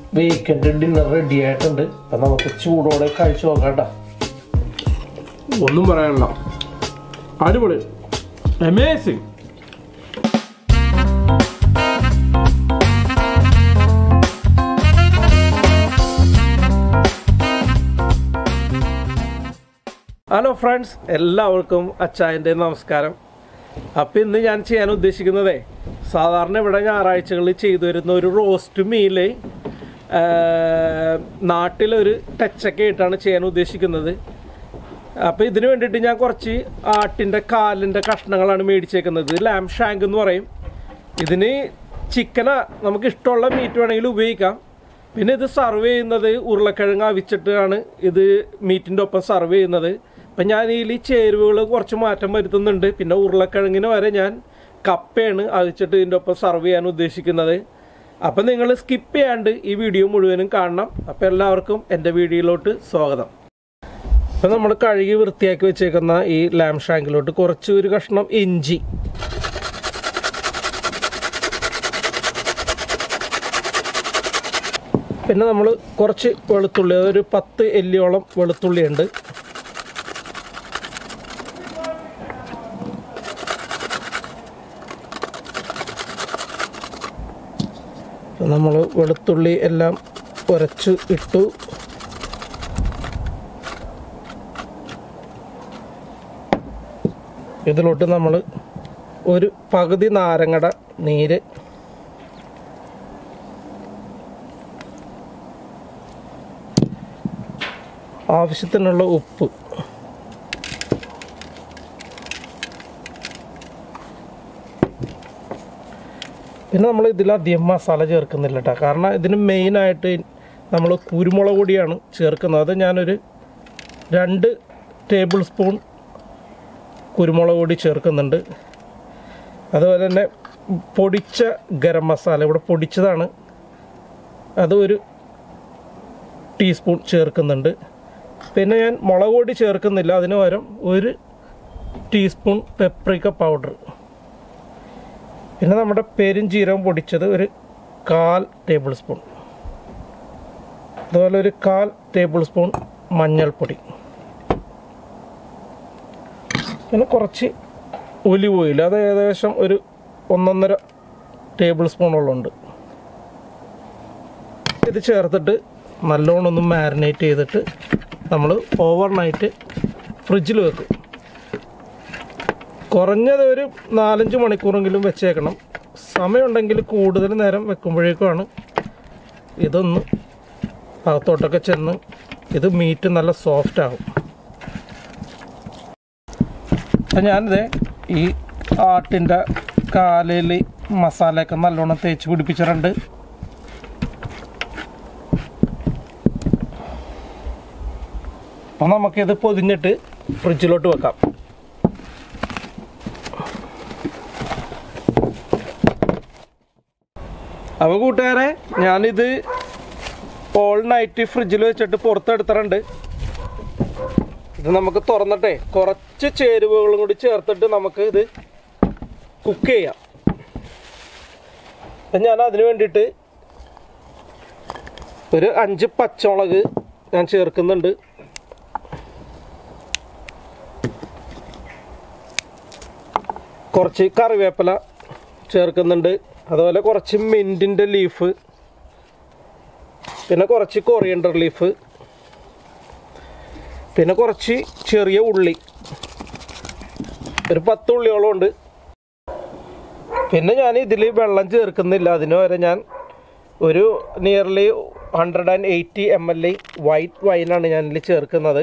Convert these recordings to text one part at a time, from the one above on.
വേക്കൻ്റെ dinner ready ആയിട്ടുണ്ട് അപ്പം നമുക്ക് ചൂടോടെ കഴിച്ചു നോക്കാം കേട്ടോ ഒന്നും പറയാനില്ല അടിപൊളി അമേസിങ് ഹലോ ഫ്രണ്ട്സ് എല്ലാവർക്കും അച്ചായൻ്റെ നമസ്കാരം അപ്പം ഇന്ന് ഞാൻ ചെയ്യാൻ ഉദ്ദേശിക്കുന്നതേ സാധാരണ ഇവിടെ ഞായറാഴ്ചകളിൽ ചെയ്തു വരുന്ന ഒരു റോസ്റ്റ് മീല് നാട്ടിലൊരു ടച്ചൊക്കെ ആയിട്ടാണ് ചെയ്യാൻ ഉദ്ദേശിക്കുന്നത് അപ്പോൾ ഇതിന് വേണ്ടിയിട്ട് ഞാൻ കുറച്ച് ആട്ടിൻ്റെ കാലിൻ്റെ കഷ്ണങ്ങളാണ് മേടിച്ചേക്കുന്നത് ലാം ഷാങ്ക് എന്ന് പറയും ഇതിന് ചിക്കന നമുക്ക് ഇഷ്ടമുള്ള മീറ്റ് വേണമെങ്കിൽ ഉപയോഗിക്കാം പിന്നെ ഇത് സർവ് ചെയ്യുന്നത് ഉരുളക്കിഴങ്ങ് അവിച്ചിട്ടാണ് ഇത് മീറ്റിൻ്റെ ഒപ്പം സർവ് ചെയ്യുന്നത് അപ്പം ഞാൻ ഇതിൽ ചേരുവകൾ കുറച്ച് മാറ്റം വരുത്തുന്നുണ്ട് പിന്നെ ഉരുളക്കിഴങ്ങിന് വരെ ഞാൻ കപ്പയാണ് അവിച്ചിട്ട് ഇതിൻ്റെ ഒപ്പം സർവ് ചെയ്യാൻ ഉദ്ദേശിക്കുന്നത് അപ്പം നിങ്ങൾ സ്കിപ്പ് ചെയ്യാണ്ട് ഈ വീഡിയോ മുഴുവനും കാണണം അപ്പം എല്ലാവർക്കും എൻ്റെ വീഡിയോയിലോട്ട് സ്വാഗതം അപ്പം നമ്മൾ കഴുകി വൃത്തിയാക്കി വെച്ചേക്കുന്ന ഈ ലാം ഷാങ്കിലോട്ട് കുറച്ച് ഒരു കഷ്ണം ഇഞ്ചി പിന്നെ നമ്മൾ കുറച്ച് വെളുത്തുള്ളി അതൊരു പത്ത് എല്ലിയോളം വെളുത്തുള്ളി ഉണ്ട് നമ്മൾ വെളുത്തുള്ളി എല്ലാം ഉരച്ച് ഇട്ടു ഇതിലോട്ട് നമ്മൾ ഒരു പകുതി നാരങ്ങയുടെ നീര് ആവശ്യത്തിനുള്ള ഉപ്പ് പിന്നെ നമ്മൾ ഇതിലധികം മസാല ചേർക്കുന്നില്ല കേട്ടോ കാരണം ഇതിന് മെയിനായിട്ട് നമ്മൾ കുരുമുളക് പൊടിയാണ് ചേർക്കുന്നത് അത് ഞാനൊരു രണ്ട് ടേബിൾ സ്പൂൺ കുരുമുളക് പൊടി ചേർക്കുന്നുണ്ട് അതുപോലെ തന്നെ പൊടിച്ച ഗരം മസാല ഇവിടെ പൊടിച്ചതാണ് അത് ഒരു ടീസ്പൂൺ ചേർക്കുന്നുണ്ട് പിന്നെ ഞാൻ മുളക് പൊടി ചേർക്കുന്നില്ല അതിന് പകരം ഒരു ടീസ്പൂൺ പെപ്രിക്ക പൗഡർ പിന്നെ നമ്മുടെ പെരുംജീരകം പൊടിച്ചത് ഒരു കാൽ ടേബിൾ സ്പൂൺ അതുപോലെ ഒരു കാൽ ടേബിൾ സ്പൂൺ മഞ്ഞൾപ്പൊടി പിന്നെ കുറച്ച് ഒലിവ് ഓയിൽ അത് ഏകദേശം ഒരു ഒന്നൊന്നര ടേബിൾ സ്പൂണോളം ഉണ്ട് ഇത് ചേർത്തിട്ട് നല്ലോണം ഒന്ന് മാരിനേറ്റ് ചെയ്തിട്ട് നമ്മൾ ഓവർ നൈറ്റ് ഫ്രിഡ്ജിൽ വെക്കും കുറഞ്ഞത് ഒരു നാലഞ്ച് മണിക്കൂറെങ്കിലും വെച്ചേക്കണം സമയമുണ്ടെങ്കിൽ കൂടുതൽ നേരം വെക്കുമ്പോഴേക്കുമാണ് ഇതൊന്ന് അകത്തോട്ടൊക്കെ ചെന്ന് ഇത് മീറ്റ് നല്ല സോഫ്റ്റ് ആകും അപ്പം ഞാനിത് ഈ ആട്ടിൻ്റെ കാലിൽ മസാലയൊക്കെ നല്ലോണം തേച്ച് പിടിപ്പിച്ചിട്ടുണ്ട് അപ്പം നമുക്കിത് പൊതിഞ്ഞിട്ട് ഫ്രിഡ്ജിലോട്ട് വെക്കാം അപ്പോൾ കൂട്ടുകാരെ ഞാനിത് ഓൾ നൈറ്റ് ഫ്രിഡ്ജിൽ വെച്ചിട്ട് പുറത്തെടുത്തിട്ടുണ്ട് ഇത് നമുക്ക് തുറന്നിട്ടേ കുറച്ച് ചേരുവകളും കൂടി ചേർത്തിട്ട് നമുക്ക് ഇത് കുക്ക് ചെയ്യാം അപ്പം ഞാൻ അതിന് വേണ്ടിയിട്ട് ഒരു അഞ്ച് പച്ചമുളക് ഞാൻ ചേർക്കുന്നുണ്ട് കുറച്ച് കറിവേപ്പില ചേർക്കുന്നുണ്ട് അതുപോലെ കുറച്ച് മിൻറ്റിൻ്റെ ലീഫ് പിന്നെ കുറച്ച് കൊറിയണ്ടർ ലീഫ് പിന്നെ കുറച്ച് ചെറിയ ഉള്ളി ഒരു പത്ത് ഉള്ളിയോളം ഉണ്ട് പിന്നെ ഞാൻ ഇതിൽ വെള്ളം ചേർക്കുന്നില്ല അതിന് വരെ ഞാൻ ഒരു nearly hundred and eighty M L white വൈനാണ് ഞാനിതിൽ ചേർക്കുന്നത്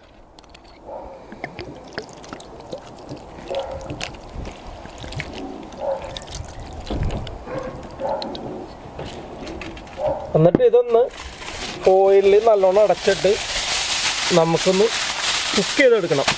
എന്നിട്ട് ഇതൊന്ന് ഓയിലിൽ നല്ലോണം അടച്ചിട്ട് നമുക്കൊന്ന് കുക്ക് ചെയ്തെടുക്കണം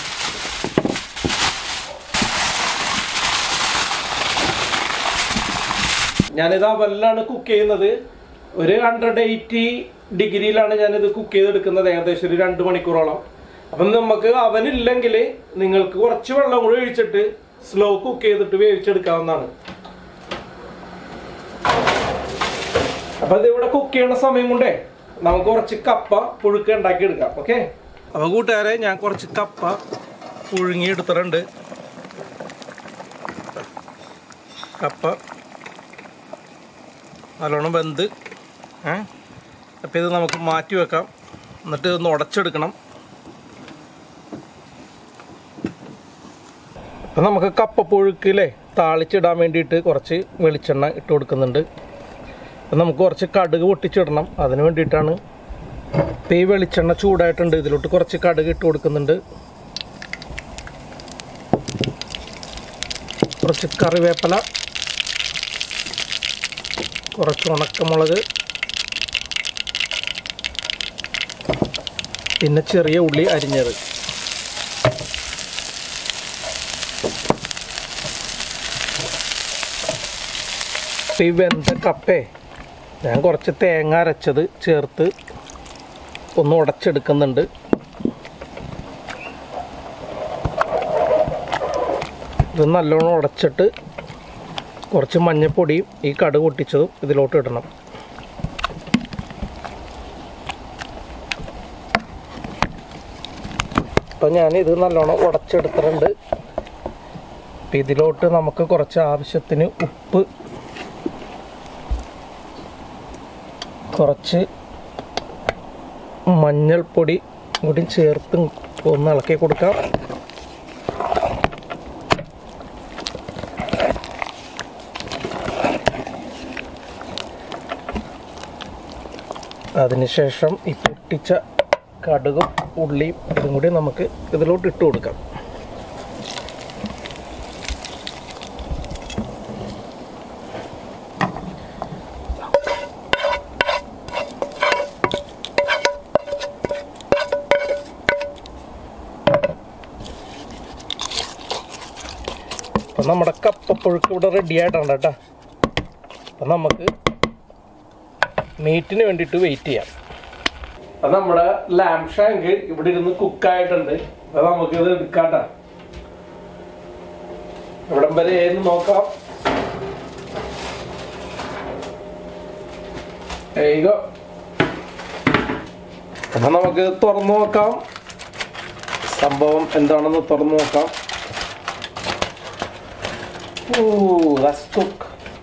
ഞാനിത് അവലിലാണ് കുക്ക് ചെയ്യുന്നത് ഒരു ഹൺഡ്രഡ് എയ്റ്റി ഡിഗ്രിയിലാണ് ഞാനിത് കുക്ക് ചെയ്തെടുക്കുന്നത് ഏകദേശം ഒരു രണ്ട് മണിക്കൂറോളം അപ്പം നമുക്ക് അവനില്ലെങ്കിൽ നിങ്ങൾക്ക് കുറച്ച് വെള്ളം കൂടി ഒഴിച്ചിട്ട് സ്ലോ കുക്ക് ചെയ്തിട്ട് വേവിച്ചെടുക്കാവുന്നതാണ് അപ്പൊ ഇത് ഇവിടെ കുക്ക് ചെയ്യണ സമയം കൊണ്ടേ നമുക്ക് കുറച്ച് കപ്പ പുഴുക്ക് ഉണ്ടാക്കി എടുക്കാം ഓക്കെ അപ്പൊ കൂട്ടുകാരെ ഞാൻ കുറച്ച് കപ്പ പുഴുങ്ങി എടുത്തിട്ടുണ്ട് കപ്പ നല്ലോണം വെന്ത് ഏ അപ്പം ഇത് നമുക്ക് മാറ്റി വെക്കാം എന്നിട്ട് ഒന്ന് ഉടച്ചെടുക്കണം അപ്പം നമുക്ക് കപ്പ പുഴുക്കില്ലേ താളിച്ചിടാൻ വേണ്ടിയിട്ട് കുറച്ച് വെളിച്ചെണ്ണ ഇട്ട് കൊടുക്കുന്നുണ്ട് അപ്പം നമുക്ക് കുറച്ച് കടുക് പൊട്ടിച്ചിടണം അതിന് വേണ്ടിയിട്ടാണ് ഇപ്പം ഈ വെളിച്ചെണ്ണ ചൂടായിട്ടുണ്ട് ഇതിലോട്ട് കുറച്ച് കടുക് ഇട്ട് കൊടുക്കുന്നുണ്ട് കുറച്ച് കറിവേപ്പില കുറച്ച് ഉണക്കമുളക് പിന്നെ ചെറിയ ഉള്ളി അരിഞ്ഞത് ഇപ്പം ഈ വെന്ത കപ്പേ ഞാൻ കുറച്ച് തേങ്ങ അരച്ചത് ചേർത്ത് ഒന്ന് ഉടച്ചെടുക്കുന്നുണ്ട് ഇത് നല്ലോണം ഉടച്ചിട്ട് കുറച്ച് മഞ്ഞൾപ്പൊടിയും ഈ കടുക് പൊട്ടിച്ചതും ഇതിലോട്ട് ഇടണം അപ്പം ഞാൻ ഇത് നല്ലോണം ഉടച്ചെടുത്തിട്ടുണ്ട് അപ്പം ഇതിലോട്ട് നമുക്ക് കുറച്ച് ആവശ്യത്തിന് ഉപ്പ് കുറച്ച് മഞ്ഞൾപ്പൊടി കൂടി ചേർത്ത് ഒന്ന് ഇളക്കി കൊടുക്കാം അതിനുശേഷം ഈ പൊട്ടിച്ച കടുകും ഉള്ളിയും ഇതും കൂടി നമുക്ക് ഇതിലോട്ട് ഇട്ട് കൊടുക്കാം അപ്പം നമ്മുടെ കപ്പപ്പുഴുക്ക് ഇവിടെ റെഡി ആയിട്ടുണ്ട് കേട്ടോ അപ്പം നമുക്ക് മീറ്റിന് വേണ്ടിയിട്ട് വെയിറ്റ് ചെയ്യാം അപ്പം നമ്മുടെ ലാം ഷാങ്ക് ഇവിടെ ഇരുന്ന് കുക്കായിട്ടുണ്ട് അപ്പം നമുക്കിത് എടുക്കാട്ടോ ഇവിടം വരെ ഏന്ന് നോക്കാം ഏകോ അപ്പം നമുക്ക് തുറന്നു നോക്കാം സംഭവം എന്താണെന്ന് തുറന്നു നോക്കാം ഓ ദാറ്റ്സ് കുക്ക്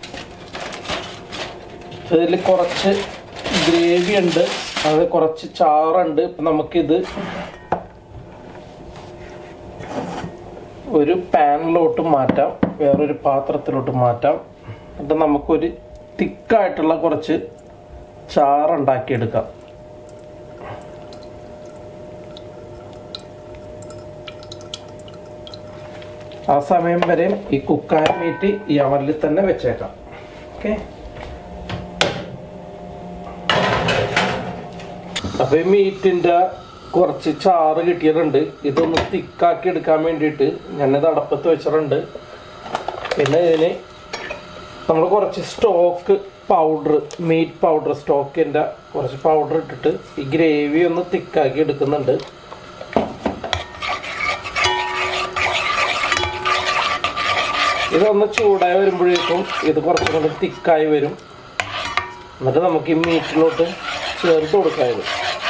ഇതിൽ കുറച്ച് ഗ്രേവി ഉണ്ട് അത് കുറച്ച് ചാറുണ്ട് ഇപ്പം നമുക്കിത് ഒരു പാനിലോട്ട് മാറ്റാം വേറൊരു പാത്രത്തിലോട്ട് മാറ്റാം എന്നിട്ട് നമുക്കൊരു തിക്കായിട്ടുള്ള കുറച്ച് ചാറുണ്ടാക്കിയെടുക്കാം ആ സമയം വരെയും ഈ കുക്കായ മീറ്റ് ഈ അവനിൽ തന്നെ വെച്ചേക്കാം ഓക്കെ അപ്പൊ ഈ മീറ്റിന്റെ കുറച്ച് ചാറ് കിട്ടിയിട്ടുണ്ട് ഇതൊന്ന് തിക്കാക്കി എടുക്കാൻ വേണ്ടിയിട്ട് ഞാനിത് അടപ്പത്ത് വെച്ചിട്ടുണ്ട് പിന്നെ ഇതിന് നമ്മൾ കുറച്ച് സ്റ്റോക്ക് പൗഡർ മീറ്റ് പൗഡർ സ്റ്റോക്കിൻ്റെ കുറച്ച് പൗഡർ ഇട്ടിട്ട് ഈ ഗ്രേവി ഒന്ന് തിക്കാക്കി എടുക്കുന്നുണ്ട് ഇതൊന്ന് ചൂടായി വരുമ്പോഴേക്കും ഇത് കുറച്ചും കൂടി തിക്കായി വരും എന്നിട്ട് നമുക്ക് ഈ മീറ്റിലോട്ട് ചേർത്ത് കൊടുക്കാം ഇത്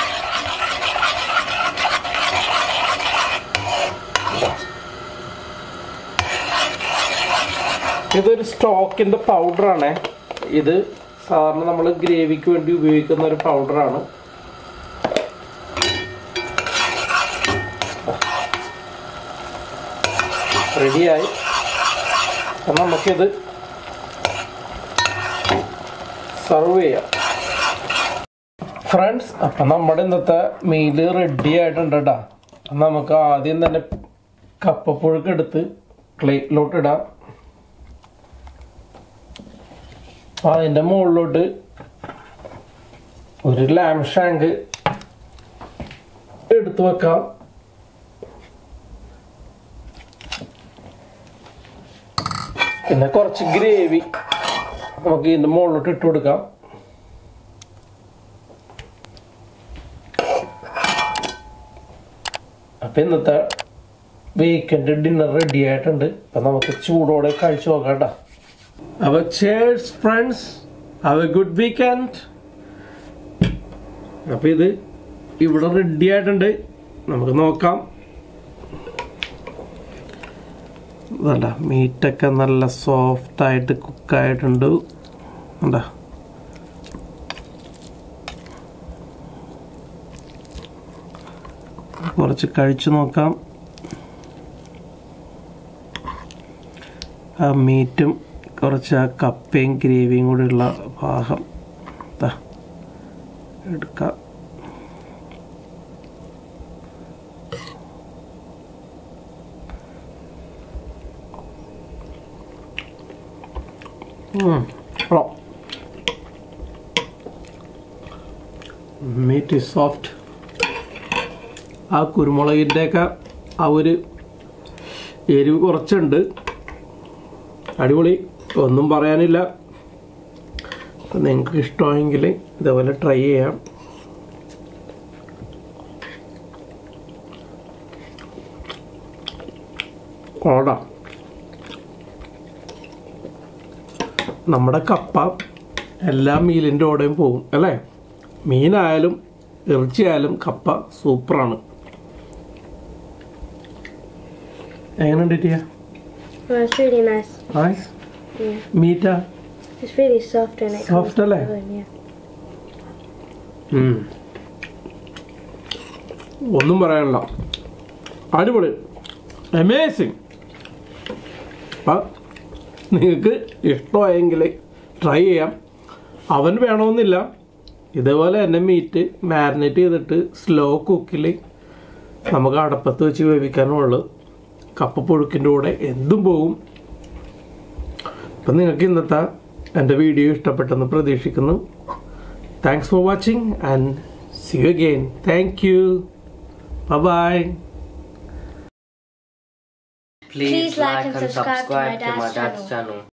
ഇതൊരു സ്റ്റോക്കിന്റെ പൗഡറാണ് ഇത് സാധാരണ നമ്മൾ ഗ്രേവിക്ക് വേണ്ടി ഉപയോഗിക്കുന്ന ഒരു പൗഡറാണ് റെഡിയായി അപ്പം നമുക്കിത് സർവ് ചെയ്യാം ഫ്രണ്ട്സ് അപ്പം നമ്മുടെ ഇന്നത്തെ മീല് റെഡി ആയിട്ടുണ്ട് കേട്ടോ അപ്പം നമുക്ക് ആദ്യം തന്നെ കപ്പപ്പുഴുക്ക് എടുത്ത് പ്ലേറ്റിലോട്ട് ഇടാം അപ്പം അതിൻ്റെ മുകളിലോട്ട് ഒരു ലാം ഷാങ്ക് എടുത്തു വെക്കാം പിന്നെ കുറച്ച് ഗ്രേവി നമുക്ക് ഇതിൻ്റെ മുകളിലോട്ട് ഇട്ട് കൊടുക്കാം അപ്പം ഇന്നത്തെ വീക്കെൻഡ് ഡിന്നർ റെഡി ആയിട്ടുണ്ട് അപ്പം നമുക്ക് ചൂടോടെ കഴിച്ചു നോക്കാം കേട്ടോ അപ്പോൾ cheers friends have a good weekend അപ്പൊ ഇത് ഇവിടെ റെഡി ആയിട്ടുണ്ട് നമുക്ക് നോക്കാം വേണ്ട മീറ്റൊക്കെ നല്ല സോഫ്റ്റ് ആയിട്ട് കുക്കായിട്ടുണ്ട് വേണ്ട കുറച്ച് കഴിച്ചു നോക്കാം ആ മീറ്റും കുറച്ച് ആ കപ്പയും ഗ്രേവിയും കൂടെ ഉള്ള ഭാഗം ദാ എടുക്കാം മീറ്റ് ഈസ് സോഫ്റ്റ് ആ കുരുമുളകിൻ്റെയൊക്കെ ആ ഒരു എരിവ് കുറച്ചുണ്ട് അടിപൊളി ഒന്നും പറയാനില്ല അപ്പം നിങ്ങൾക്ക് ഇഷ്ടമായെങ്കിൽ ഇതേപോലെ ട്രൈ ചെയ്യാം ഓടാ നമ്മുടെ കപ്പ എല്ലാ മീലിൻ്റെ കൂടെയും പോകും അല്ലേ മീനായാലും ഇറച്ചിയായാലും കപ്പ സൂപ്പറാണ് എങ്ങനെയുണ്ട് ടീയ Oh, it's really nice. Nice Yeah. മീറ്റാ It's really soft and it Soft comes അല്ലേ? good, yeah. ഉം. ഒന്നും പറയാനില്ല അടിപൊളി അമേസിങ് നിങ്ങൾക്ക് ഇഷ്ടമായെങ്കിൽ ട്രൈ ചെയ്യാം അവൻ വേണമെന്നില്ല ഇതേപോലെ തന്നെ മീറ്റ് മാരിനേറ്റ് ചെയ്തിട്ട് സ്ലോ കുക്കിൽ നമുക്ക് അടപ്പത്ത് വെച്ച് വേവിക്കാനുള്ളു കപ്പ പുഴുക്കിൻ്റെ കൂടെ എന്തും പോകും അപ്പം നിങ്ങൾക്ക് ഇന്നത്തെ എൻ്റെ വീഡിയോ ഇഷ്ടപ്പെട്ടെന്ന് പ്രതീക്ഷിക്കുന്നു Thanks for watching and see you again. Thank you. Bye bye. Please, like and subscribe to my dad's channel.